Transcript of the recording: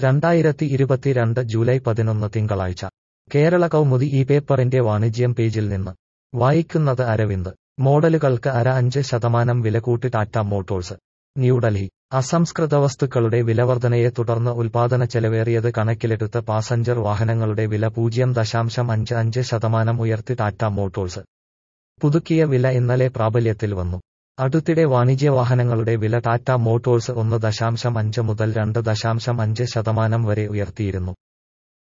രണ്ടായിരത്തി ഇരുപത്തിരണ്ട് ജൂലൈ പതിനൊന്ന് തിങ്കളാഴ്ച കേരള കൗമുദി ഈ പേപ്പറിന്റെ വാണിജ്യം പേജിൽ നിന്ന് വായിക്കുന്നത് അരവിന്ദ് മോഡലുകൾക്ക് അര അഞ്ച് ശതമാനം വില കൂട്ടി ടാറ്റ മോട്ടോഴ്സ് ന്യൂഡൽഹി അസംസ്കൃത വസ്തുക്കളുടെ വിലവർധനയെ തുടർന്ന് ഉൽപാദന ചെലവേറിയത് കണക്കിലെടുത്ത് പാസഞ്ചർ വാഹനങ്ങളുടെ വില പൂജ്യം ദശാംശം അഞ്ച് അഞ്ച് ശതമാനം ഉയർത്തി ടാറ്റ മോട്ടോഴ്സ് പുതുക്കിയ വില ഇന്നലെ പ്രാബല്യത്തിൽ വന്നു അടുത്തിടെ വാണിജ്യ വാഹനങ്ങളുടെ വില ടാറ്റ മോട്ടോഴ്സ് ഒന്ന് ദശാംശം അഞ്ച് മുതൽ രണ്ട് ദശാംശം അഞ്ച് ശതമാനം വരെ ഉയർത്തിയിരുന്നു